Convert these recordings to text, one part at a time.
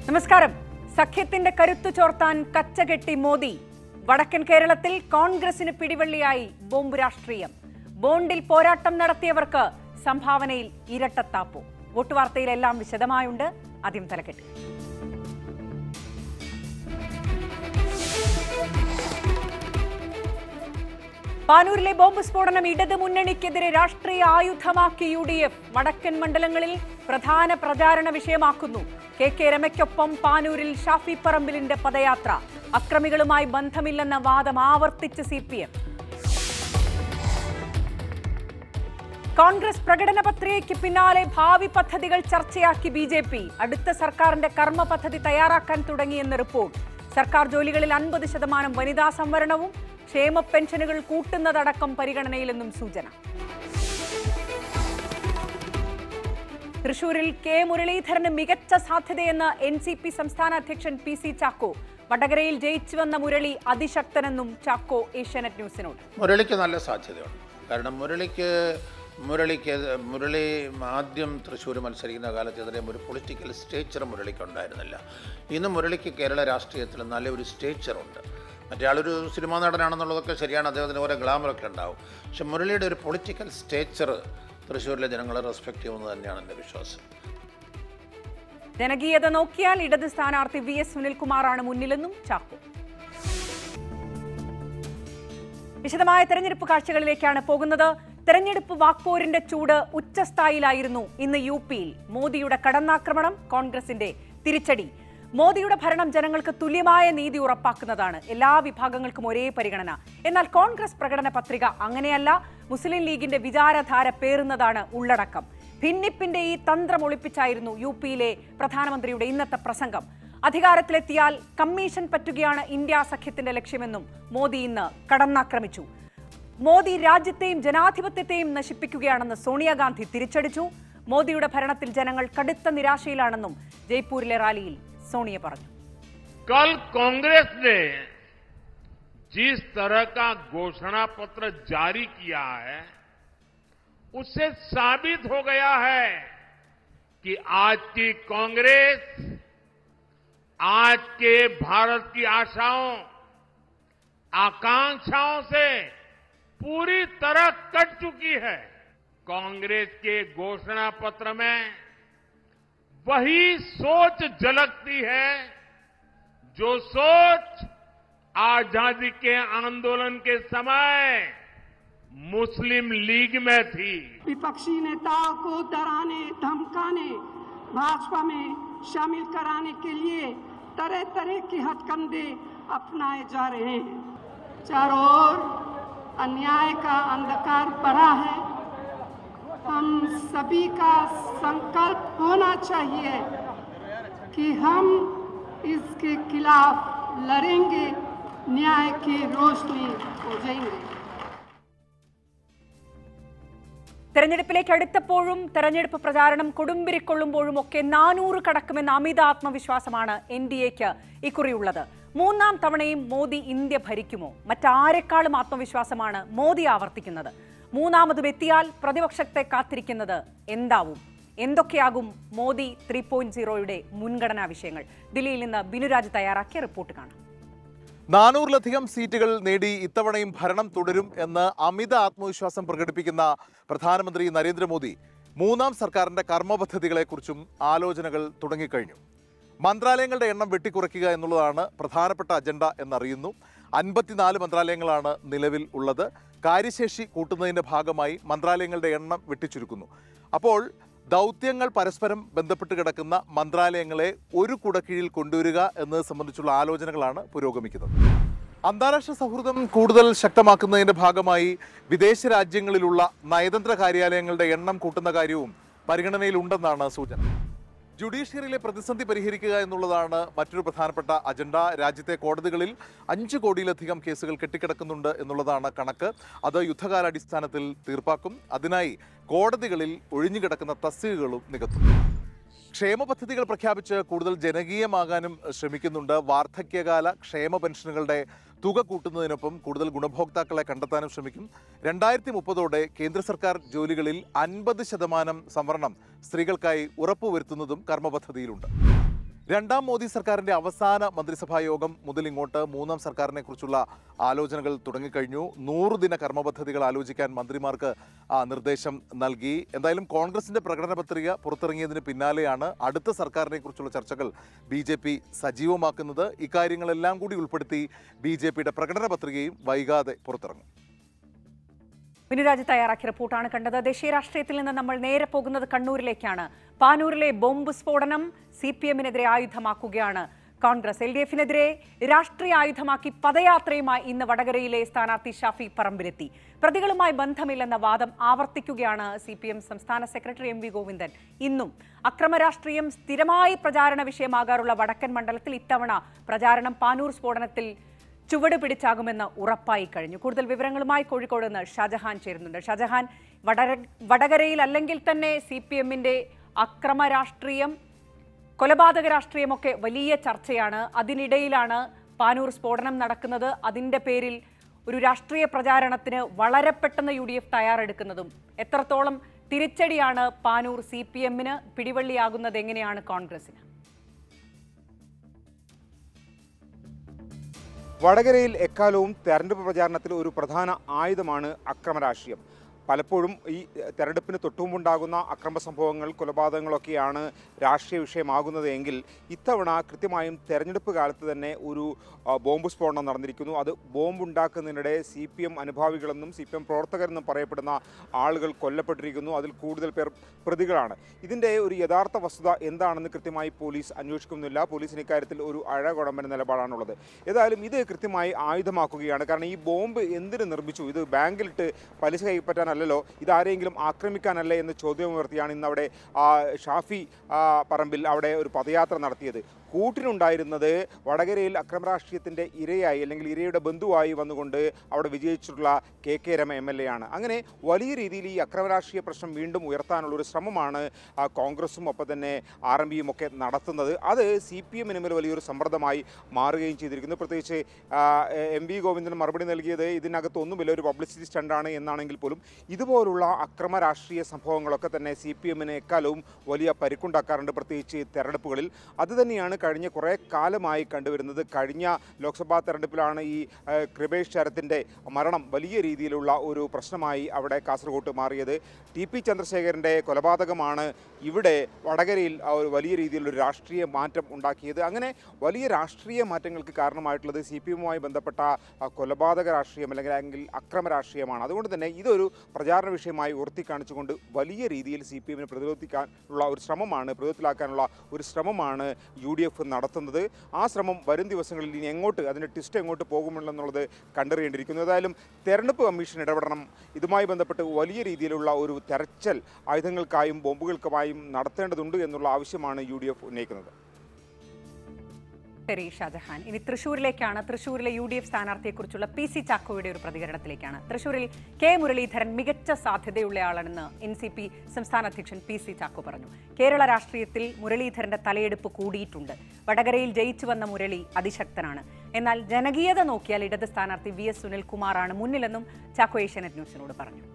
നമസ്കാരം സഖ്യത്തിന്റെ കരുത്തു ചോർത്താൻ കച്ചകെട്ടി മോദി വടക്കൻ കേരളത്തിൽ കോൺഗ്രസിന് പിടിവള്ളിയായി ബോംബ് രാഷ്ട്രീയം ബോണ്ടിൽ പോരാട്ടം നടത്തിയവർക്ക് സംഭാവനയിൽ ഇരട്ടത്താപ്പു വോട്ട് വാർത്തയിലെല്ലാം വിശദമായുണ്ട് ആദ്യം തലക്കെട്ട് പാനൂരിലെ ബോംബ് സ്ഫോടനം ഇടത് മുന്നണിക്കെതിരെ രാഷ്ട്രീയ ആയുധമാക്കി യു ഡി എഫ് വടക്കൻ മണ്ഡലങ്ങളിൽ പ്രധാന പ്രചാരണ വിഷയമാക്കുന്നു കെ കെ രമയ്ക്കൊപ്പം പാനൂരിൽ ഷാഫി പറമ്പിലിന്റെ പദയാത്ര അക്രമികളുമായി ബന്ധമില്ലെന്ന വാദം ആവർത്തിച്ച് സി പി എം കോൺഗ്രസ് പ്രകടന പത്രികയ്ക്ക് പിന്നാലെ ഭാവി പദ്ധതികൾ ചർച്ചയാക്കി ബി ജെ പി അടുത്ത സർക്കാരിന്റെ കർമ്മ പദ്ധതി തയ്യാറാക്കാൻ തുടങ്ങിയെന്ന് റിപ്പോർട്ട് സർക്കാർ ജോലികളിൽ അൻപത് ശതമാനം വനിതാ സംവരണവും ക്ഷേമ പെൻഷനുകൾ കൂട്ടുന്നതടക്കം പരിഗണനയിലെന്നും സൂചന തൃശൂരിൽ കെ മുരളീധരന് മികച്ച സാധ്യതയെന്ന് എൻ സി പി സംസ്ഥാന അധ്യക്ഷൻ പി സി ചാക്കോ വടകരയിൽ ജയിച്ചുവന്ന മുരളി അതിശക്തനെന്നും ചാക്കോ ഏഷ്യാനെറ്റ് ന്യൂസിനോട് മുരളിക്ക് നല്ല സാധ്യതയുണ്ട് കാരണം മുരളിക്ക് മുരളിക്ക് മുരളി ആദ്യം തൃശ്ശൂർ മത്സരിക്കുന്ന കാലത്ത് ഇതിനും ഒരു പൊളിറ്റിക്കൽ സ്റ്റേച്ചർ മുരളിക്ക് ഉണ്ടായിരുന്നില്ല ഇന്ന് മുരളിക്ക് കേരള രാഷ്ട്രീയത്തിൽ നല്ലൊരു സ്റ്റേച്ചറുണ്ട് മറ്റേ ആളൊരു സിനിമാ നടനാണെന്നുള്ളതൊക്കെ ശരിയാണ് അദ്ദേഹത്തിന് ഓരോ ഗ്ലാമറൊക്കെ ഉണ്ടാവും പക്ഷെ മുരളിയുടെ ഒരു പൊളിറ്റിക്കൽ സ്റ്റേച്ചർ തൃശ്ശൂരിലെ ജനങ്ങളെ റെസ്പെക്ട് ചെയ്യുമെന്ന് തന്നെയാണ് എൻ്റെ വിശ്വാസം ജനകീയത നോക്കിയാൽ ഇടത് സ്ഥാനാർത്ഥി വി എസ് സുനിൽകുമാറാണ് മുന്നിലെന്നും ചാക്കോ വിശദമായ തെരഞ്ഞെടുപ്പ് കാഴ്ചകളിലേക്കാണ് പോകുന്നത് തെരഞ്ഞെടുപ്പ് വാക്പോരിന്റെ ചൂട് ഉച്ചസ്ഥായിലായിരുന്നു ഇന്ന് യു പിയിൽ മോദിയുടെ കടന്നാക്രമണം കോൺഗ്രസിന്റെ തിരിച്ചടി മോദിയുടെ ഭരണം ജനങ്ങൾക്ക് തുല്യമായ നീതി ഉറപ്പാക്കുന്നതാണ് എല്ലാ വിഭാഗങ്ങൾക്കും ഒരേ പരിഗണന എന്നാൽ കോൺഗ്രസ് പ്രകടന പത്രിക അങ്ങനെയല്ല മുസ്ലിം ലീഗിന്റെ വിചാരധാര പേറുന്നതാണ് ഉള്ളടക്കം ഭിന്നിപ്പിന്റെ ഈ തന്ത്രം ഒളിപ്പിച്ചായിരുന്നു യു പിയിലെ പ്രധാനമന്ത്രിയുടെ ഇന്നത്തെ പ്രസംഗം അധികാരത്തിലെത്തിയാൽ കമ്മീഷൻ പറ്റുകയാണ് ഇന്ത്യ സഖ്യത്തിന്റെ ലക്ഷ്യമെന്നും മോദി ഇന്ന് കടന്നാക്രമിച്ചു മോദി രാജ്യത്തെയും ജനാധിപത്യത്തെയും നശിപ്പിക്കുകയാണെന്ന് സോണിയാഗാന്ധി തിരിച്ചടിച്ചു മോദിയുടെ ഭരണത്തിൽ ജനങ്ങൾ കടുത്ത നിരാശയിലാണെന്നും ജയ്പൂരിലെ റാലിയിൽ സോണിയ പറഞ്ഞു कल कांग्रेस ने जिस तरह का घोषणा पत्र जारी किया है उससे साबित हो गया है कि आज की कांग्रेस आज के भारत की आशाओं आकांक्षाओं से पूरी तरह कट चुकी है कांग्रेस के घोषणा पत्र में वही सोच झलकती है जो सोच आजादी के आंदोलन के समय मुस्लिम लीग में थी विपक्षी नेताओं को डराने धमकाने भाजपा में शामिल कराने के लिए तरह तरह के हथकंडे अपनाए जा रहे हैं चारों ओर अन्याय का अंधकार पड़ा है हम सभी का संकल्प होना चाहिए कि हम इसके खिलाफ लड़ेंगे न्याय की रोशनी हो जाएंगे തെരഞ്ഞെടുപ്പിലേക്ക് അടുത്തപ്പോഴും തെരഞ്ഞെടുപ്പ് പ്രചാരണം കൊടുമ്പിരിക്കൊള്ളുമ്പോഴും ഒക്കെ നാനൂറ് കടക്കുമെന്ന അമിത ആത്മവിശ്വാസമാണ് എൻ ഡി എക്ക് ഇക്കുറിയുള്ളത് മൂന്നാം തവണയും മോദി ഇന്ത്യ ഭരിക്കുമോ മറ്റാരെക്കാളും ആത്മവിശ്വാസമാണ് മോദി ആവർത്തിക്കുന്നത് മൂന്നാമതും എത്തിയാൽ പ്രതിപക്ഷത്തെ കാത്തിരിക്കുന്നത് എന്താവും എന്തൊക്കെയാകും മോദി ത്രീ പോയിന്റ് സീറോയുടെ മുൻഗണനാ വിഷയങ്ങൾ ദില്ലിയിൽ നിന്ന് ബിനുരാജ് തയ്യാറാക്കിയ റിപ്പോർട്ട് കാണാം നാനൂറിലധികം സീറ്റുകൾ നേടി ഇത്തവണയും ഭരണം തുടരും എന്ന് അമിത ആത്മവിശ്വാസം പ്രകടിപ്പിക്കുന്ന പ്രധാനമന്ത്രി നരേന്ദ്രമോദി മൂന്നാം സർക്കാരിന്റെ കർമ്മപദ്ധതികളെക്കുറിച്ചും ആലോചനകൾ തുടങ്ങിക്കഴിഞ്ഞു മന്ത്രാലയങ്ങളുടെ എണ്ണം വെട്ടിക്കുറയ്ക്കുക എന്നുള്ളതാണ് പ്രധാനപ്പെട്ട അജണ്ട എന്നറിയുന്നു അൻപത്തിനാല് മന്ത്രാലയങ്ങളാണ് നിലവിൽ ഉള്ളത് കാര്യശേഷി കൂട്ടുന്നതിന്റെ ഭാഗമായി മന്ത്രാലയങ്ങളുടെ എണ്ണം വെട്ടിച്ചുരുക്കുന്നു അപ്പോൾ ദൗത്യങ്ങൾ പരസ്പരം ബന്ധപ്പെട്ട് കിടക്കുന്ന മന്ത്രാലയങ്ങളെ ഒരു കുടക്കീഴിൽ കൊണ്ടുവരിക എന്നത് സംബന്ധിച്ചുള്ള ആലോചനകളാണ് പുരോഗമിക്കുന്നത് അന്താരാഷ്ട്ര സൗഹൃദം കൂടുതൽ ശക്തമാക്കുന്നതിന്റെ ഭാഗമായി വിദേശ രാജ്യങ്ങളിലുള്ള നയതന്ത്ര കാര്യാലയങ്ങളുടെ എണ്ണം കൂട്ടുന്ന കാര്യവും പരിഗണനയിലുണ്ടെന്നാണ് സൂചന ജുഡീഷ്യറിയിലെ പ്രതിസന്ധി പരിഹരിക്കുക എന്നുള്ളതാണ് മറ്റൊരു പ്രധാനപ്പെട്ട അജണ്ട രാജ്യത്തെ കോടതികളിൽ അഞ്ച് കോടിയിലധികം കേസുകൾ കെട്ടിക്കിടക്കുന്നുണ്ട് എന്നുള്ളതാണ് കണക്ക് അത് യുദ്ധകാലാടിസ്ഥാനത്തിൽ തീർപ്പാക്കും അതിനായി കോടതികളിൽ ഒഴിഞ്ഞുകിടക്കുന്ന തസ്തികകളും നികത്തും ക്ഷേമ പദ്ധതികൾ പ്രഖ്യാപിച്ച് കൂടുതൽ ജനകീയമാകാനും ശ്രമിക്കുന്നുണ്ട് വാർദ്ധക്യകാല ക്ഷേമ പെൻഷനുകളുടെ തുക കൂട്ടുന്നതിനൊപ്പം കൂടുതൽ ഗുണഭോക്താക്കളെ കണ്ടെത്താനും ശ്രമിക്കും രണ്ടായിരത്തി മുപ്പതോടെ കേന്ദ്ര സർക്കാർ ജോലികളിൽ അൻപത് ശതമാനം സംവരണം സ്ത്രീകൾക്കായി ഉറപ്പുവരുത്തുന്നതും കർമ്മപദ്ധതിയിലുണ്ട് രണ്ടാം മോദി സർക്കാരിന്റെ അവസാന മന്ത്രിസഭാ യോഗം മുതൽ ഇങ്ങോട്ട് മൂന്നാം സർക്കാരിനെ കുറിച്ചുള്ള ആലോചനകൾ തുടങ്ങിക്കഴിഞ്ഞു നൂറ് ദിന കർമ്മ പദ്ധതികൾ ആലോചിക്കാൻ മന്ത്രിമാർക്ക് ആ, നിർദ്ദേശം നൽകി എന്തായാലും കോൺഗ്രസിന്റെ പ്രകടന പത്രിക പുറത്തിറങ്ങിയതിന് പിന്നാലെയാണ് അടുത്ത സർക്കാരിനെ കുറിച്ചുള്ള ചർച്ചകൾ ബി ജെ പി സജീവമാക്കുന്നത് ഇക്കാര്യങ്ങളെല്ലാം കൂടി ഉൾപ്പെടുത്തി ബി ജെ പിയുടെ പ്രകടന പത്രികയും വൈകാതെ പുറത്തിറങ്ങും വിനുരാജ് തയ്യാറാക്കിയ റിപ്പോർട്ടാണ് കണ്ടത് ദേശീയ രാഷ്ട്രീയത്തിൽ നിന്ന് നമ്മൾ നേരെ പോകുന്നത് കണ്ണൂരിലേക്കാണ് പാനൂരിലെ ബോംബ് സ്ഫോടനം സി പി എമ്മിനെതിരെ ആയുധമാക്കുകയാണ് കോൺഗ്രസ് എൽ ഡി എഫിനെതിരെ രാഷ്ട്രീയ ആയുധമാക്കി പദയാത്രയുമായി ഇന്ന് വടകരയിലെ സ്ഥാനാർത്ഥി ഷാഫി പറമ്പിലെത്തി പ്രതികളുമായി ബന്ധമില്ലെന്ന വാദം ആവർത്തിക്കുകയാണ് സി പി എം സംസ്ഥാന സെക്രട്ടറി എം വി ഗോവിന്ദൻ ഇന്നും അക്രമ രാഷ്ട്രീയം സ്ഥിരമായി പ്രചാരണ വിഷയമാകാറുള്ള വടക്കൻ മണ്ഡലത്തിൽ ഇത്തവണ പ്രചാരണം പാനൂർ സ്ഫോടനത്തിൽ ചുവട് പിടിച്ചാകുമെന്ന് ഉറപ്പായി കഴിഞ്ഞു കൂടുതൽ വിവരങ്ങളുമായി കോഴിക്കോട് നിന്ന് ഷാജഹാൻ ചേരുന്നുണ്ട് ഷാജഹാൻ വടര വടകരയിൽ അല്ലെങ്കിൽ തന്നെ സി പി എമ്മിന്റെ അക്രമ രാഷ്ട്രീയം കൊലപാതക രാഷ്ട്രീയമൊക്കെ വലിയ ചർച്ചയാണ് അതിനിടയിലാണ് പാനൂർ സ്ഫോടനം നടക്കുന്നത് അതിന്റെ പേരിൽ ഒരു രാഷ്ട്രീയ പ്രചാരണത്തിന് വളരെ പെട്ടെന്ന് യു ഡി എഫ് തയ്യാറെടുക്കുന്നതും എത്രത്തോളം തിരിച്ചടിയാണ് പാനൂർ സി പി എമ്മിന് പിടിവള്ളിയാകുന്നത് എങ്ങനെയാണ് കോൺഗ്രസിന് വടകരയിൽ എക്കാലവും തെരഞ്ഞെടുപ്പ് പ്രചാരണത്തിൽ ഒരു പ്രധാന ആയുധമാണ് അക്രമരാഷ്ട്രീയം പലപ്പോഴും ഈ തെരഞ്ഞെടുപ്പിന് തൊട്ടുമുമ്പുണ്ടാകുന്ന അക്രമ സംഭവങ്ങൾ കൊലപാതകങ്ങളൊക്കെയാണ് രാഷ്ട്രീയ വിഷയമാകുന്നത് എങ്കിൽ ഇത്തവണ കൃത്യമായും തെരഞ്ഞെടുപ്പ് കാലത്ത് തന്നെ ഒരു ആ, ബോംബ് സ്ഫോടനം നടന്നിരിക്കുന്നു അത് ബോംബ് ഉണ്ടാക്കുന്നതിനിടെ സി പി എം അനുഭാവികളെന്നും സി പി എം പ്രവർത്തകരെന്നും പറയപ്പെടുന്ന ആളുകൾ കൊല്ലപ്പെട്ടിരിക്കുന്നു അതിൽ കൂടുതൽ പേർ പ്രതികളാണ് ഇതിൻ്റെ ഒരു യഥാർത്ഥ വസ്തുത എന്താണെന്ന് കൃത്യമായി പോലീസ് അന്വേഷിക്കുന്നില്ല പോലീസിന് ഇക്കാര്യത്തിൽ ഒരു അഴകുടമ്പന നിലപാടാണുള്ളത് ഏതായാലും ഇത് കൃത്യമായി ആയുധമാക്കുകയാണ് കാരണം ഈ ബോംബ് എന്തിനു നിർമ്മിച്ചു ഇത് ബാങ്കിലിട്ട് പലിശ കൈപ്പറ്റാനല്ലല്ലോ ഇത് ആരെങ്കിലും ആക്രമിക്കാനല്ലേ എന്ന് ചോദ്യമുയർത്തിയാണ് ഇന്ന് അവിടെ ആ, ഷാഫി ആ, പറമ്പിൽ അവിടെ ഒരു പദയാത്ര നടത്തിയത് കൂട്ടിനുണ്ടായിരുന്നത് വടകരയിൽ അക്രമരാഷ്ട്രീയത്തിൻ്റെ ഇരയായി അല്ലെങ്കിൽ ഇരയുടെ ബന്ധുവായി വന്നുകൊണ്ട് അവിടെ വിജയിച്ചിട്ടുള്ള K K Rama M L A ആണ് അങ്ങനെ വലിയ രീതിയിൽ ഈ അക്രമരാഷ്ട്രീയ പ്രശ്നം വീണ്ടും ഉയർത്താനുള്ള ഒരു ശ്രമമാണ് ആ, കോൺഗ്രസും ഒപ്പം തന്നെ ആർ എം പിയും ഒക്കെ നടത്തുന്നത് അത് സി പി എമ്മിന് മേൽ വലിയൊരു സമ്മർദ്ദമായി മാറുകയും ചെയ്തിരിക്കുന്നു പ്രത്യേകിച്ച് ആ, എം വി ഗോവിന്ദൻ മറുപടി നൽകിയത് ഇതിനകത്ത് ഒന്നുമില്ല ഒരു പബ്ലിസിറ്റി സ്റ്റണ്ടാണ് എന്നാണെങ്കിൽ പോലും ഇതുപോലുള്ള അക്രമ രാഷ്ട്രീയ സംഭവങ്ങളൊക്കെ തന്നെ സി പി എമ്മിന് എക്കാലവും വലിയ പരിക്കുണ്ടാക്കാറുണ്ട് പ്രത്യേകിച്ച് തെരഞ്ഞെടുപ്പുകളിൽ അതുതന്നെയാണ് കഴിഞ്ഞ കുറേ കാലമായി കണ്ടുവരുന്നത് കഴിഞ്ഞ ലോക്സഭാ തെരഞ്ഞെടുപ്പിലാണ് ഈ ആ, കൃപേഷ് ശരത്തിൻ്റെ മരണം വലിയ രീതിയിലുള്ള ഒരു പ്രശ്നമായി അവിടെ കാസർഗോട്ട് മാറിയത് ടി പി ചന്ദ്രശേഖരൻ്റെ കൊലപാതകമാണ് ഇവിടെ വടകരയിൽ ആ ഒരു വലിയ രീതിയിലുള്ള രാഷ്ട്രീയ മാറ്റം ഉണ്ടാക്കിയത് അങ്ങനെ വലിയ രാഷ്ട്രീയ മാറ്റങ്ങൾക്ക് കാരണമായിട്ടുള്ളത് സി പി എമ്മുമായി ബന്ധപ്പെട്ട ആ, കൊലപാതക രാഷ്ട്രീയം അല്ലെങ്കിൽ അല്ലെങ്കിൽ അക്രമ രാഷ്ട്രീയമാണ് അതുകൊണ്ട് തന്നെ ഇതൊരു പ്രചാരണ വിഷയമായി ഉയർത്തി കാണിച്ചുകൊണ്ട് വലിയ രീതിയിൽ സി പി എമ്മിനെ പ്രതിരോധിക്കാനുള്ള ഒരു ശ്രമമാണ് പ്രതിരോധത്തിലാക്കാനുള്ള ഒരു ശ്രമമാണ് യു ഡി എഫ് നടത്തുന്നത് ആ ശ്രമം വരും ദിവസങ്ങളിൽ ഇനി എങ്ങോട്ട് അതിൻ്റെ ട്വിസ്റ്റ് എങ്ങോട്ട് പോകുമെന്നുള്ളത് കണ്ടറിയേണ്ടിയിരിക്കുന്നു ഏതായാലും തെരഞ്ഞെടുപ്പ് കമ്മീഷൻ ഇടപെടണം ഇതുമായി ബന്ധപ്പെട്ട് വലിയ രീതിയിലുള്ള ഒരു തെരച്ചിൽ ആയുധങ്ങൾക്കായും ബോംബുകൾക്കുമായും നടത്തേണ്ടതുണ്ട് എന്നുള്ള ആവശ്യമാണ് യു ഡി എഫ് ഉന്നയിക്കുന്നത് ശരി ഷാജഹാൻ ഇനി തൃശൂരിലേക്കാണ് തൃശൂരിലെ യു ഡി എഫ് സ്ഥാനാർത്ഥിയെക്കുറിച്ചുള്ള പി സി ചാക്കോയുടെ ഒരു പ്രതികരണത്തിലേക്കാണ് തൃശൂരിൽ കെ മുരളീധരൻ മികച്ച സാധ്യതയുള്ളയാളാണെന്ന് എൻ സി പി സംസ്ഥാന അധ്യക്ഷൻ പി സി ചാക്കോ പറഞ്ഞു കേരള രാഷ്ട്രീയത്തിൽ മുരളീധരന്റെ തലയെടുപ്പ് കൂടിയിട്ടുണ്ട് വടകരയിൽ ജയിച്ചു വന്ന മുരളി അതിശക്തനാണ് എന്നാൽ ജനകീയത നോക്കിയാൽ ഇടത് സ്ഥാനാർത്ഥി വി എസ് സുനിൽകുമാറാണ് മുന്നിലെന്നും ചാക്കോ ഏഷ്യാനെറ്റ് ന്യൂസിനോട് പറഞ്ഞു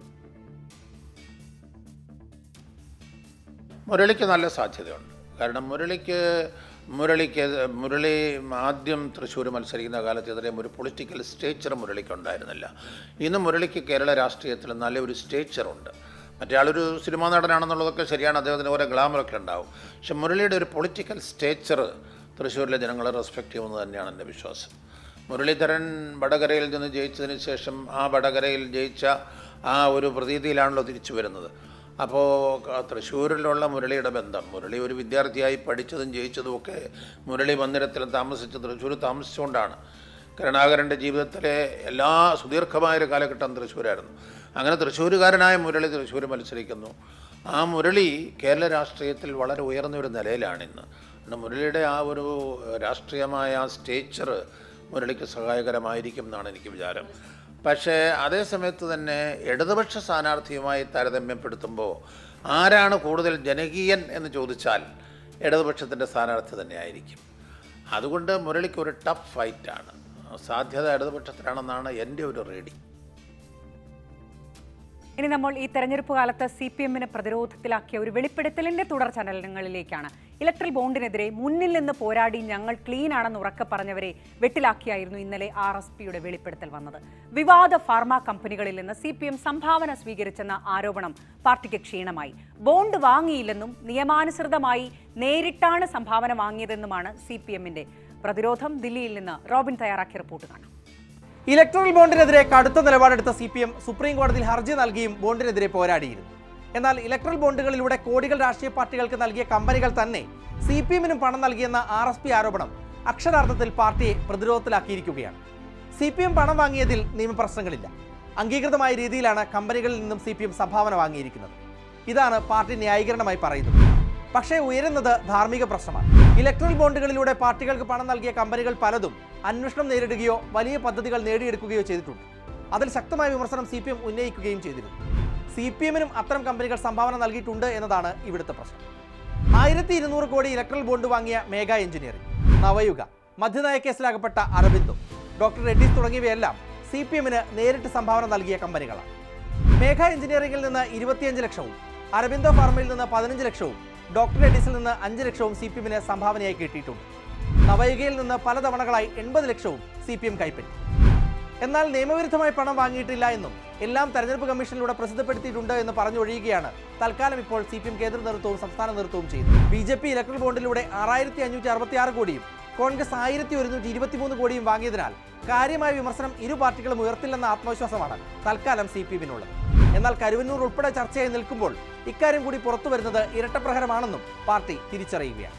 മുരളിക്ക് നല്ല സാധ്യതയുണ്ട് കാരണം മുരളിക്ക് മുരളിക്ക് മുരളി ആദ്യം തൃശ്ശൂർ മത്സരിക്കുന്ന കാലത്ത് ഇതിലെ ഒരു പൊളിറ്റിക്കൽ സ്റ്റേച്ചർ മുരളിക്ക് ഉണ്ടായിരുന്നില്ല ഇന്ന് മുരളിക്ക് കേരള രാഷ്ട്രീയത്തിൽ നല്ലൊരു സ്റ്റേച്ചറുണ്ട് മറ്റേ ആളൊരു സിനിമാ നടനാണെന്നുള്ളതൊക്കെ ശരിയാണ് അദ്ദേഹത്തിന് ഓരോ ഗ്ലാമറൊക്കെ ഉണ്ടാവും പക്ഷെ മുരളിയുടെ ഒരു പൊളിറ്റിക്കൽ സ്റ്റേച്ചർ തൃശ്ശൂരിലെ ജനങ്ങളെ റെസ്പെക്റ്റ് ചെയ്യുമെന്ന് തന്നെയാണ് എൻ്റെ വിശ്വാസം മുരളീധരൻ വടകരയിൽ നിന്ന് ജയിച്ചതിന് ശേഷം ആ വടകരയിൽ ജയിച്ച ആ ഒരു പ്രതീതിയിലാണല്ലോ തിരിച്ചു വരുന്നത് അപ്പോൾ തൃശ്ശൂരിലുള്ള മുരളിയുടെ ബന്ധം മുരളി ഒരു വിദ്യാർത്ഥിയായി പഠിച്ചതും ജയിച്ചതും ഒക്കെ മുരളി മന്ദിരത്തിലും താമസിച്ച് തൃശ്ശൂർ താമസിച്ചുകൊണ്ടാണ് കരുണാകരൻ്റെ ജീവിതത്തിലെ എല്ലാ സുദീർഘമായൊരു കാലഘട്ടം തൃശ്ശൂരായിരുന്നു അങ്ങനെ തൃശ്ശൂരുകാരനായ മുരളി തൃശ്ശൂർ മത്സരിക്കുന്നു ആ മുരളി കേരള രാഷ്ട്രീയത്തിൽ വളരെ ഉയർന്ന ഒരു നിലയിലാണ് ഇന്ന് കാരണം മുരളിയുടെ ആ ഒരു രാഷ്ട്രീയമായ ആ സ്റ്റേച്ചർ മുരളിക്ക് സഹായകരമായിരിക്കും എന്നാണ് എനിക്ക് വിചാരം പക്ഷേ അതേ സമയത്ത് തന്നെ ഇടതുപക്ഷ സ്ഥാനാർത്ഥിയുമായി താരതമ്യപ്പെടുത്തുമ്പോൾ ആരാണ് കൂടുതൽ ജനകീയൻ എന്ന് ചോദിച്ചാൽ ഇടതുപക്ഷത്തിൻ്റെ സ്ഥാനാർത്ഥി തന്നെ ആയിരിക്കും അതുകൊണ്ട് മുരളിക്ക് ഒരു ടഫ് ഫൈറ്റാണ് സാധ്യത ഇടതുപക്ഷത്തിലാണെന്നാണ് എൻ്റെ ഒരു റീഡിങ് ഇനി നമ്മൾ ഈ തെരഞ്ഞെടുപ്പ് കാലത്ത് സി പി എമ്മിനെ പ്രതിരോധത്തിലാക്കിയ ഒരു വെളിപ്പെടുത്തലിന്റെ തുടർ ചലനങ്ങളിലേക്കാണ് ഇലക്ട്രൽ ബോണ്ടിനെതിരെ മുന്നിൽ നിന്ന് പോരാടി ഞങ്ങൾ ക്ലീൻ ആണെന്ന് ഉറക്കെ പറഞ്ഞവരെ വെട്ടിലാക്കിയായിരുന്നു ഇന്നലെ ആർ എസ് പിയുടെ വെളിപ്പെടുത്തൽ വന്നത് വിവാദ ഫാർമ കമ്പനികളിൽ നിന്ന് സി പി എം സംഭാവന സ്വീകരിച്ചെന്ന ആരോപണം പാർട്ടിക്ക് ക്ഷീണമായി ബോണ്ട് വാങ്ങിയില്ലെന്നും നിയമാനുസൃതമായി നേരിട്ടാണ് സംഭാവന വാങ്ങിയതെന്നുമാണ് സി പി എമ്മിന്റെ പ്രതിരോധം ദില്ലിയിൽ നിന്ന് റോബിൻ തയ്യാറാക്കിയ റിപ്പോർട്ട് കാണാം ഇലക്ട്രൽ ബോണ്ടിനെതിരെ കടുത്ത നിലപാടെടുത്ത സി പി എം സുപ്രീം കോടതിയിൽ ഹർജി നൽകിയും ബോണ്ടിനെതിരെ പോരാടിയിരുന്നു എന്നാൽ ഇലക്ട്രൽ ബോണ്ടുകളിലൂടെ കോടികൾ രാഷ്ട്രീയ പാർട്ടികൾക്ക് നൽകിയ കമ്പനികൾ തന്നെ സി പി എമ്മിനും പണം നൽകിയെന്ന ആർ എസ് പി ആരോപണം അക്ഷരാർത്ഥത്തിൽ പാർട്ടിയെ പ്രതിരോധത്തിലാക്കിയിരിക്കുകയാണ് സി പി എം പണം വാങ്ങിയതിൽ നിയമപ്രശ്നങ്ങളില്ല അംഗീകൃതമായ രീതിയിലാണ് കമ്പനികളിൽ നിന്നും സി പി എം സംഭാവന വാങ്ങിയിരിക്കുന്നത് ഇതാണ് പാർട്ടി ന്യായീകരണമായി പറയുന്നത് പക്ഷേ ഉയരുന്നത് ധാർമ്മിക പ്രശ്നമാണ് ഇലക്ട്രൽ ബോണ്ടുകളിലൂടെ പാർട്ടികൾക്ക് പണം നൽകിയ കമ്പനികൾ പലതും അന്വേഷണം നേരിടുകയോ വലിയ പദ്ധതികൾ നേടിയെടുക്കുകയോ ചെയ്തിട്ടുണ്ട് അതിൽ ശക്തമായ വിമർശനം സി പി എം ഉന്നയിക്കുകയും ചെയ്തിരുന്നു സി പി എമ്മിനും അത്തരം കമ്പനികൾ സംഭാവന നൽകിയിട്ടുണ്ട് എന്നതാണ് ഇവിടുത്തെ പ്രശ്നം ആയിരത്തി ഇരുന്നൂറ് കോടി ഇലക്ട്രൽ ബോണ്ട് വാങ്ങിയ മേഘ എഞ്ചിനീയറിംഗ് നവയുഗ മധ്യനയ കേസിലകപ്പെട്ട അരബിന്ദു ഡോക്ടർ റെഡ്ഡീസ് തുടങ്ങിയവയെല്ലാം സി പി എമ്മിന് നേരിട്ട് സംഭാവന നൽകിയ കമ്പനികളാണ് മേഘ എഞ്ചിനീയറിംഗിൽ നിന്ന് ഇരുപത്തിയഞ്ച് ലക്ഷവും അരബിന്ദോ ഫാർമയിൽ നിന്ന് പതിനഞ്ച് ലക്ഷവും ഡോക്ടർ റെഡ്ഡീസിൽ നിന്ന് അഞ്ച് ലക്ഷവും സി പി എമ്മിന് സംഭാവനയായി കിട്ടിയിട്ടുണ്ട് നവയുഗയിൽ നിന്ന് പലതവണകളായി എൺപത് ലക്ഷവും സി പി എം കൈപ്പറ്റി എന്നാൽ നിയമവിരുദ്ധമായി പണം വാങ്ങിയിട്ടില്ല എന്നും എല്ലാം തെരഞ്ഞെടുപ്പ് കമ്മീഷനിലൂടെ പ്രസിദ്ധപ്പെടുത്തിയിട്ടുണ്ട് എന്ന് പറഞ്ഞൊഴിയുകയാണ് തൽക്കാലം ഇപ്പോൾ സി പി എം കേന്ദ്ര നേതൃത്വവും സംസ്ഥാന നേതൃത്വവും ചെയ്യുന്നത് ബി ജെ പി ഇലക്ട്രൽ ബോണ്ടിലൂടെ ആറായിരത്തി അഞ്ഞൂറ്റി അറുപത്തി ആറ് കോടിയും കോൺഗ്രസ് ആയിരത്തി ഒരുന്നൂറ്റി ഇരുപത്തിമൂന്ന് കോടിയും വാങ്ങിയതിനാൽ കാര്യമായ വിമർശനം ഇരു പാർട്ടികളും ഉയർത്തില്ലെന്ന ആത്മവിശ്വാസമാണ് തൽക്കാലം സി പി എമ്മിനുള്ളത് എന്നാൽ കരുവന്നൂർ ഉൾപ്പെടെ ചർച്ചയായി നിൽക്കുമ്പോൾ ഇക്കാര്യം കൂടി പുറത്തു വരുന്നത് ഇരട്ടപ്രഹരമാണെന്നും പാർട്ടി തിരിച്ചറിയുകയാണ്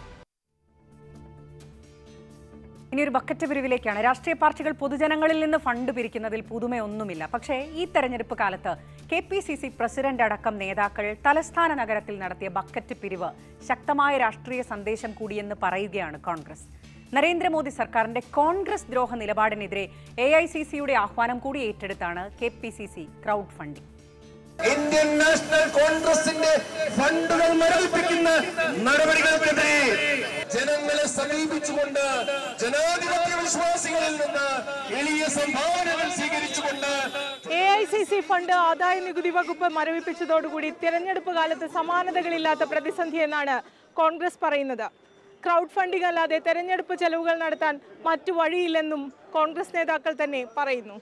ഇനി ഒരു ബക്കറ്റ് പിരിവിലേക്കാണ് രാഷ്ട്രീയ പാർട്ടികൾ പൊതുജനങ്ങളിൽ നിന്ന് ഫണ്ട് പിരിക്കുന്നതിൽ പുതുമയൊന്നുമില്ല പക്ഷേ ഈ തെരഞ്ഞെടുപ്പ് കാലത്ത് K P C C president അടക്കം നേതാക്കൾ തലസ്ഥാന നഗരത്തിൽ നടത്തിയ ബക്കറ്റ് പിരിവ് ശക്തമായ രാഷ്ട്രീയ സന്ദേശം കൂടിയെന്ന് പറയുകയാണ് കോൺഗ്രസ് നരേന്ദ്രമോദി സർക്കാരിന്റെ കോൺഗ്രസ് ദ്രോഹ നിലപാടിനെതിരെ എ ഐ സി സിയുടെ ആഹ്വാനം കൂടി ഏറ്റെടുത്താണ് K P C C crowd funding Indian national കോൺഗ്രസിന്റെ ഫണ്ടുകൾ മരവിപ്പിക്കുന്ന നടപടികൾക്കെതിരെ ജനങ്ങളെ സമീപിച്ചുകൊണ്ട് ജനാധിപത്യ വിശ്വാസികളിൽ നിന്ന് എളിയ സംഭാവനകൾ സ്വീകരിച്ചുകൊണ്ട് A I C C fund ആദായ നികുതി വകുപ്പ് മരവിപ്പിച്ചതോടുകൂടി തിരഞ്ഞെടുപ്പ് കാലത്ത് സമാനതകളില്ലാത്ത പ്രതിസന്ധി എന്നാണ് കോൺഗ്രസ് പറയുന്നത് ക്രൗഡ് ഫണ്ടിംഗ് അല്ലാതെ തെരഞ്ഞെടുപ്പ് ചെലവുകൾ നടത്താൻ മറ്റു വഴിയില്ലെന്നും കോൺഗ്രസ് നേതാക്കൾ തന്നെ പറയുന്നു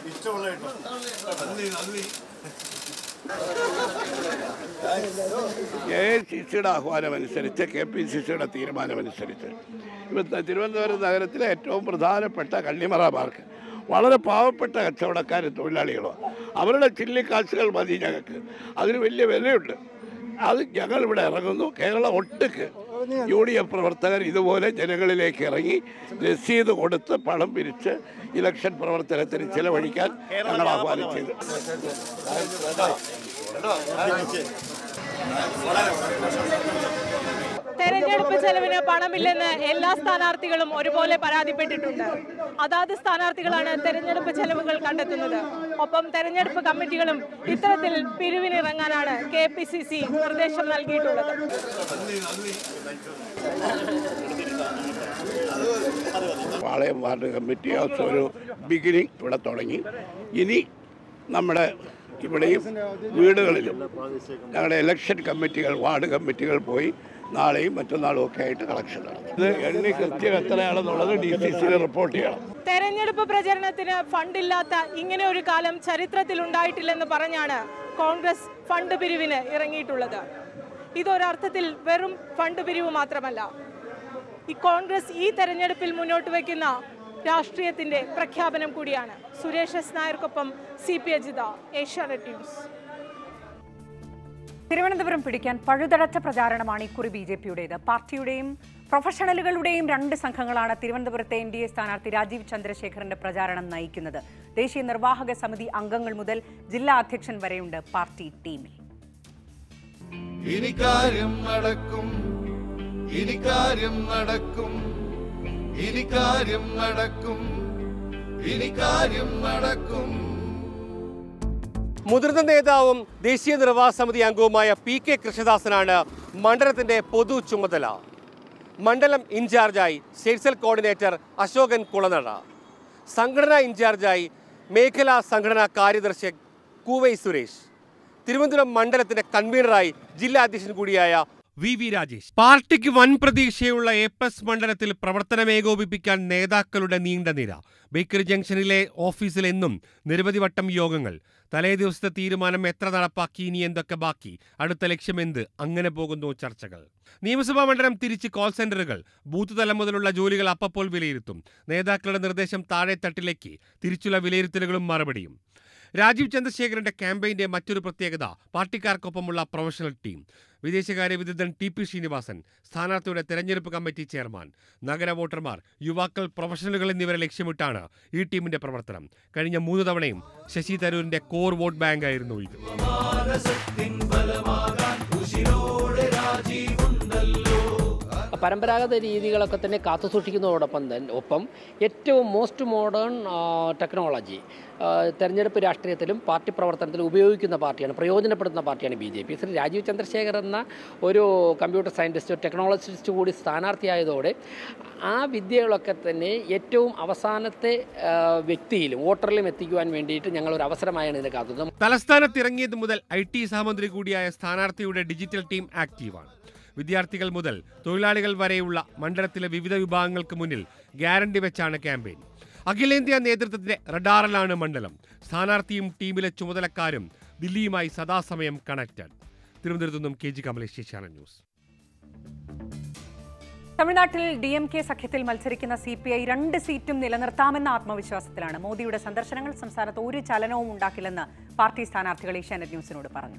എ ഐ സി സിയുടെ ആഹ്വാനമനുസരിച്ച് കെ പി സി സിയുടെ തീരുമാനമനുസരിച്ച് ഇപ്പം തിരുവനന്തപുരം നഗരത്തിലെ ഏറ്റവും പ്രധാനപ്പെട്ട കള്ളിമറ പാർക്ക് വളരെ പാവപ്പെട്ട കച്ചവടക്കാരും തൊഴിലാളികളും അവരുടെ ചില്ലിക്കാശുകൾ മതി ഞങ്ങൾക്ക് അതിന് വലിയ വിലയുണ്ട് അത് ഞങ്ങൾ ഇവിടെ ഇറങ്ങുന്നു കേരള ഒട്ടുക്ക് യു ഡി എഫ് പ്രവർത്തകർ ഇതുപോലെ ജനങ്ങളിലേക്ക് ഇറങ്ങി രസീത് കൊടുത്ത് പണം പിരിച്ച് ഇലക്ഷൻ പ്രവർത്തനത്തിന് ചിലവഴിക്കാൻ ഞങ്ങൾ ആഹ്വാനം ചെയ്തു തെരഞ്ഞെടുപ്പ് ചെലവിന് പണമില്ലെന്ന് എല്ലാ സ്ഥാനാർത്ഥികളും ഒരുപോലെ പരാതിപ്പെട്ടിട്ടുണ്ട് അതാത് സ്ഥാനാർത്ഥികളാണ് തെരഞ്ഞെടുപ്പ് ചെലവുകൾ കണ്ടെത്തുന്നത് ഒപ്പം തെരഞ്ഞെടുപ്പ് കമ്മിറ്റികളും ഇത്തരത്തിൽ പിരിവിനിറങ്ങാനാണ് കെ പി സി സി നിർദ്ദേശം നൽകിയിട്ടുള്ളത് പാളയം വാർഡ് കമ്മിറ്റി ഹൗസ് ഒരു ബിഗിനിങ് ഇവിടെ തുടങ്ങി ഇനി നമ്മുടെ ഇവിടെയും വീടുകളിലും ഞങ്ങളുടെ ഇലക്ഷൻ കമ്മിറ്റികൾ വാർഡ് കമ്മിറ്റികൾ പോയി നാളെയും മറ്റന്നാളും ഒക്കെ ആയിട്ട് കളക്ഷൻ നടത്തും ഇത് എണ്ണി കൃത്യം എത്രയാണെന്നുള്ളത് ഡി സി സിയിൽ റിപ്പോർട്ട് ചെയ്യണം തെരഞ്ഞെടുപ്പ് പ്രചരണത്തിന് ഫണ്ടില്ലാത്ത ഇങ്ങനെ ഒരു കാലം ചരിത്രത്തിൽ ഉണ്ടായിട്ടില്ലെന്ന് പറഞ്ഞാണ് കോൺഗ്രസ് ഫണ്ട് പിരിവിന് ഇറങ്ങിയിട്ടുള്ളത് ഇതൊരർത്ഥത്തിൽ വെറും ഫണ്ട് പിരിവ് മാത്രമല്ല ഈ കോൺഗ്രസ് ഈ തെരഞ്ഞെടുപ്പിൽ മുന്നോട്ട് വയ്ക്കുന്ന രാഷ്ട്രീയത്തിന്റെ പ്രഖ്യാപനം കൂടിയാണ് സുരേഷ് എസ് നായർക്കൊപ്പം C P Ajitha Asianet news Thiruvananthapuram പിടിക്കാൻ പഴുതടച്ച പ്രചാരണമാണ് ഇക്കുറി ബി ജെ പിയുടേത് പാർട്ടിയുടെയും പ്രൊഫഷണലുകളുടെയും രണ്ട് സംഘങ്ങളാണ് തിരുവനന്തപുരത്തെ എൻ ഡി എ സ്ഥാനാർത്ഥി രാജീവ് ചന്ദ്രശേഖറിന്റെ പ്രചാരണം നയിക്കുന്നത് ദേശീയ നിർവാഹക സമിതി അംഗങ്ങൾ മുതൽ ജില്ലാ അധ്യക്ഷൻ വരെയുണ്ട് പാർട്ടി ടീമിൽ ഇനി കാര്യം നടക്കും ഇനി കാര്യം നടക്കും ഇനി കാര്യം നടക്കും ഇനി കാര്യം നടക്കും മുതിർന്ന നേതാവും ദേശീയ നിർവാഹക സമിതി അംഗവുമായ പി കെ കൃഷ്ണദാസനാണ് മണ്ഡലത്തിന്റെ പൊതു ചുമതല മണ്ഡലം ഇൻചാർജായി state cell coordinator Ashokan Kulanada സംഘടനാ ഇൻചാർജായി മേഖലാ സംഘടനാ കാര്യദർശി കൂവൈ സുരേഷ് തിരുവനന്തപുരം മണ്ഡലത്തിന്റെ കൺവീനറായി ജില്ലാ അധ്യക്ഷൻ കൂടിയായ വി വി രാജേഷ് പാർട്ടിക്ക് വൻ പ്രതീക്ഷയുള്ള എ പ്ലസ് മണ്ഡലത്തിൽ പ്രവർത്തനം ഏകോപിപ്പിക്കാൻ നേതാക്കളുടെ നീണ്ട നിര ബേക്കറി ജംഗ്ഷനിലെ ഓഫീസിൽ എന്നും നിരവധി വട്ടം യോഗങ്ങൾ തലേ ദിവസത്തെ തീരുമാനം എത്ര നടപ്പാക്കി ഇനി എന്തൊക്കെ ബാക്കി അടുത്ത ലക്ഷ്യമെന്ത് അങ്ങനെ പോകുന്നു ചർച്ചകൾ നിയമസഭാ മണ്ഡലം തിരിച്ച് കോൾ സെന്ററുകൾ ബൂത്ത് തലം മുതലുള്ള ജോലികൾ അപ്പപ്പോൾ വിലയിരുത്തും നേതാക്കളുടെ നിർദ്ദേശം താഴെത്തട്ടിലേക്ക് തിരിച്ചുള്ള വിലയിരുത്തലുകളും മറുപടിയും രാജീവ് ചന്ദ്രശേഖരന്റെ ക്യാമ്പയിന്റെ മറ്റൊരു പ്രത്യേകത പാർട്ടിക്കാർക്കൊപ്പമുള്ള പ്രൊഫഷണൽ ടീം വിദേശകാര്യ വിദഗ്ധൻ ടി പി ശ്രീനിവാസൻ സ്ഥാനാർത്ഥിയുടെ തെരഞ്ഞെടുപ്പ് കമ്മിറ്റി ചെയർമാൻ നഗര വോട്ടർമാർ യുവാക്കൾ പ്രൊഫഷണലുകൾ എന്നിവരെ ലക്ഷ്യമിട്ടാണ് ഈ ടീമിന്റെ പ്രവർത്തനം കഴിഞ്ഞ മൂന്ന് തവണയും ശശി തരൂരിന്റെ കോർ വോട്ട് ബാങ്ക് ആയിരുന്നു ഇത് പരമ്പരാഗത രീതികളൊക്കെ തന്നെ കാത്തു സൂക്ഷിക്കുന്നതോടൊപ്പം തന്നെ ഒപ്പം ഏറ്റവും മോസ്റ്റ് മോഡേൺ ടെക്നോളജി തെരഞ്ഞെടുപ്പ് രാഷ്ട്രീയത്തിലും പാർട്ടി പ്രവർത്തനത്തിലും ഉപയോഗിക്കുന്ന പാർട്ടിയാണ് പ്രയോജനപ്പെടുത്തുന്ന പാർട്ടിയാണ് B J P Shri Rajeev Chandrasekhar എന്ന ഒരു കമ്പ്യൂട്ടർ സയൻറ്റിസ്റ്റ് ടെക്നോളജിസ്റ്റ് കൂടി സ്ഥാനാർത്ഥിയായതോടെ ആ വിദ്യകളൊക്കെ തന്നെ ഏറ്റവും അവസാനത്തെ ആ, വ്യക്തിയിലും വോട്ടറിലും എത്തിക്കുവാൻ വേണ്ടിയിട്ട് ഞങ്ങളൊരു അവസരമായാണ് ഇതിനെ കാത്തുന്നത് തലസ്ഥാനത്ത് ഇറങ്ങിയത് മുതൽ ഐ ടി സഹമന്ത്രി കൂടിയായ സ്ഥാനാർത്ഥിയുടെ ഡിജിറ്റൽ ടീം ആക്റ്റീവാണ് വിദ്യാർത്ഥികൾ മുതൽ തൊഴിലാളികൾ വരെയുള്ള മണ്ഡലത്തിലെ വിവിധ വിഭാഗങ്ങൾക്ക് മുന്നിൽ ഗ്യാരണ്ടി വെച്ചാണ് ക്യാമ്പയിൻ അഖിലേന്ത്യാ നേതൃത്വത്തിന്റെ റഡാറിലാണ് മണ്ഡലം സ്ഥാനാർത്ഥിയും ടീമിലെ ചുമതലക്കാരും ദില്ലിയുമായി സദാസമയം കണക്റ്റഡ് തിരുവനന്തപുരത്തു നിന്നും K G Kamalesh Asianet news തമിഴ്നാട്ടിൽ ഡി എം കെ സഖ്യത്തിൽ മത്സരിക്കുന്ന സി പി ഐ രണ്ട് സീറ്റും നിലനിർത്താമെന്ന ആത്മവിശ്വാസത്തിലാണ് മോദിയുടെ സന്ദർശനങ്ങൾ സംസ്ഥാനത്ത് ഒരു ചലനവും ഉണ്ടാക്കില്ലെന്ന് പാർട്ടി സ്ഥാനാർത്ഥികൾ ഏഷ്യാനെറ്റ് ന്യൂസിനോട് പറഞ്ഞു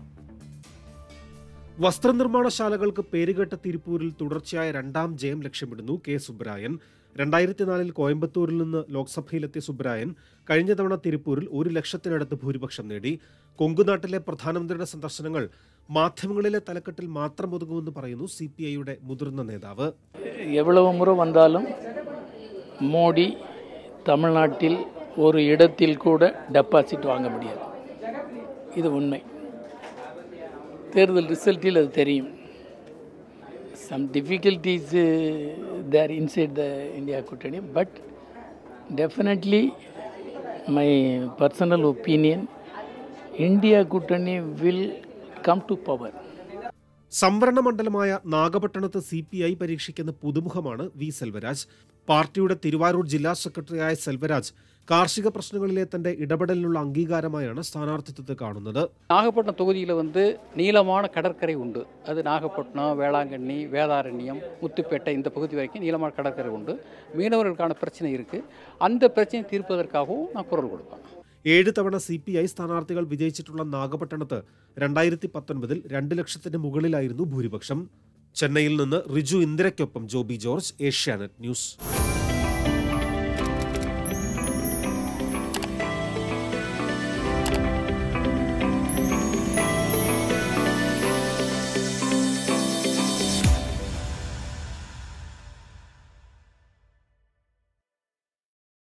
വസ്ത്രനിർമ്മാണശാലകൾക്ക് പേരുകേട്ട തിരുപ്പൂരിൽ തുടർച്ചയായ രണ്ടാം ജയം ലക്ഷ്യമിടുന്നു കെ സുബ്രായൻ രണ്ടായിരത്തി നാലിൽ കോയമ്പത്തൂരിൽ നിന്ന് ലോക്സഭയിലെത്തിയ സുബ്രായൻ കഴിഞ്ഞ തവണ തിരുപ്പൂരിൽ ഒരു ലക്ഷത്തിനടുത്ത് ഭൂരിപക്ഷം നേടി കൊങ്കുനാട്ടിലെ പ്രധാനമന്ത്രിയുടെ സന്ദർശനങ്ങൾ മാധ്യമങ്ങളിലെ തലക്കെട്ടിൽ മാത്രം ഒതുങ്ങുമെന്ന് പറയുന്നു സി പി ഐയുടെ മുതിർന്ന നേതാവ് எவ்வளவு முறை வந்தாலும் மோடி தமிழ்நாட்டில் ஒரு இடத்தில் கூட டெபாசிட் வாங்க முடியாது இது உண்மை தேர்தல் ரிசல்ட்டில் அது தெரியும் some difficulties there inside the India கூட்டணி but definitely my personal opinion India கூட்டணி வில் கம் டு பவர் സംവരണ മണ്ഡലമായ നാഗപട്ടണത്ത് സി പി ഐ പരീക്ഷിക്കുന്ന പുതുമുഖമാണ് വി സെൽവരാജ് പാർട്ടിയുടെ തിരുവാരൂർ ജില്ലാ സെക്രട്ടറിയായ സെൽവരാജ് കാർഷിക പ്രശ്നങ്ങളിലെ തന്റെ ഇടപെടലിനുള്ള അംഗീകാരമായാണ് സ്ഥാനാർത്ഥിത്വത്തെ കാണുന്നത് நாகப்பட்டினம் தொகுதியில் வந்து நீளமான கடற்கரை உண்டு அது நாகப்பட்டினம் வேளாங்கண்ணி வேதாரண்யம் முத்துப்பேட்டை இந்த பகுதி வரைக்கும் நீளமான கடற்கரை உண்டு மீனவர்களுக்கான பிரச்சனை இருக்குது அந்த பிரச்சனையை தீர்ப்பதற்காகவும் நான் குரல் கொடுப்பேன் ഏഴ് തവണ സി പി ഐ സ്ഥാനാർത്ഥികൾ വിജയിച്ചിട്ടുള്ള നാഗപട്ടണത്ത് രണ്ടായിരത്തി പത്തൊൻപതിൽ രണ്ട് ലക്ഷത്തിന് മുകളിലായിരുന്നു ഭൂരിപക്ഷം ചെന്നൈയിൽ നിന്ന് റിജു ഇന്ദിരയ്ക്കൊപ്പം ജോബി ജോർജ് ഏഷ്യാനെറ്റ് ന്യൂസ്